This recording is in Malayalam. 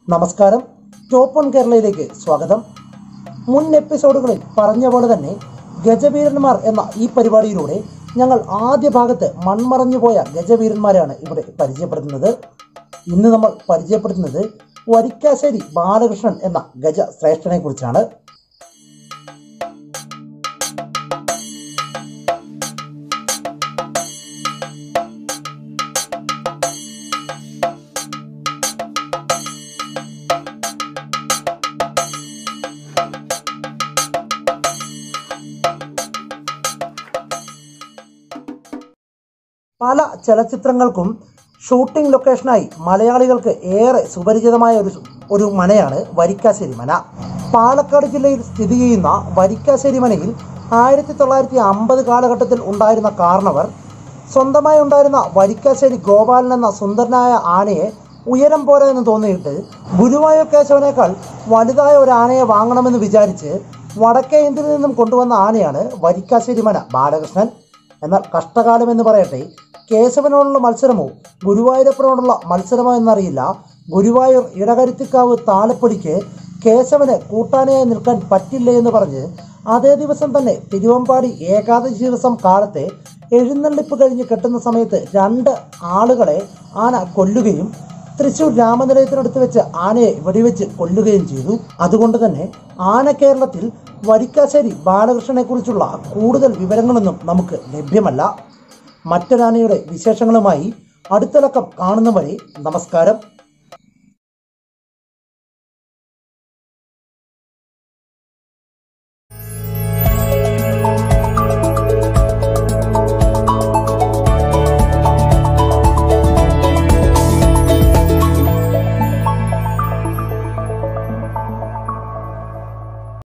നമസ്കാരം ടോപ്പ് ഓൺ കേരളയിലേക്ക് സ്വാഗതം മുൻ എപ്പിസോഡുകളിൽ പറഞ്ഞ പോലെ തന്നെ ഗജവീരന്മാർ എന്ന ഈ പരിപാടിയിലൂടെ ഞങ്ങൾ ആദ്യ ഭാഗത്ത് മൺമറഞ്ഞു പോയ ഗജവീരന്മാരാണ് ഇവിടെ പരിചയപ്പെടുത്തുന്നത് ഇന്ന് നമ്മൾ പരിചയപ്പെടുത്തുന്നത് വരിക്കാശ്ശേരി ബാലകൃഷ്ണൻ എന്ന ഗജ ശ്രേഷ്ഠനെ കുറിച്ചാണ് പല ചലച്ചിത്രങ്ങൾക്കും ഷൂട്ടിംഗ് ലൊക്കേഷനായി മലയാളികൾക്ക് ഏറെ സുപരിചിതമായ ഒരു ഒരു മനയാണ് വരിക്കാശ്ശേരി മന പാലക്കാട് ജില്ലയിൽ സ്ഥിതി ചെയ്യുന്ന വരിക്കാശ്ശേരി മനയിൽ ആയിരത്തി തൊള്ളായിരത്തി അമ്പത് കാലഘട്ടത്തിൽ ഉണ്ടായിരുന്ന കാരണവർ സ്വന്തമായി ഉണ്ടായിരുന്ന വരിക്കാശ്ശേരി ഗോപാലൻ എന്ന സുന്ദരനായ ആനയെ ഉയരം പോരാ എന്ന് തോന്നിയിട്ട് ഗുരുവായൂർ കേശവനേക്കാൾ വലുതായ ഒരു ആനയെ വാങ്ങണമെന്ന് വിചാരിച്ച് വടക്കേ ഇന്ത്യയിൽ നിന്നും കൊണ്ടുവന്ന ആനയാണ് വരിക്കാശ്ശേരി മന ബാലകൃഷ്ണൻ എന്നാൽ കഷ്ടകാലം എന്ന് പറയട്ടെ കേശവനോടുള്ള മത്സരമോ ഗുരുവായൂരപ്പനോടുള്ള മത്സരമോ എന്നറിയില്ല ഗുരുവായൂർ ഇടകരുത്തിക്കാവ് താലപ്പൊലിക്ക് കേശവന് കൂട്ടാനയായി നിൽക്കാൻ പറ്റില്ല എന്ന് പറഞ്ഞ് അതേ ദിവസം തന്നെ തിരുവമ്പാടി ഏകാദശി ദിവസം കാലത്തെ എഴുന്നള്ളിപ്പ് കഴിഞ്ഞ് കെട്ടുന്ന സമയത്ത് രണ്ട് ആളുകളെ ആന കൊല്ലുകയും തൃശൂർ രാമനിലയത്തിനടുത്ത് വെച്ച് ആനയെ വെടിവെച്ച് കൊല്ലുകയും ചെയ്തു അതുകൊണ്ട് തന്നെ ആന കേരളത്തിൽ വരിക്കാശ്ശേരി ബാലകൃഷ്ണനെ കുറിച്ചുള്ള കൂടുതൽ വിവരങ്ങളൊന്നും നമുക്ക് ലഭ്യമല്ല മറ്റൊരാനയുടെ വിശേഷങ്ങളുമായി അടുത്തലക്കം കാണുന്നവരെ നമസ്കാരം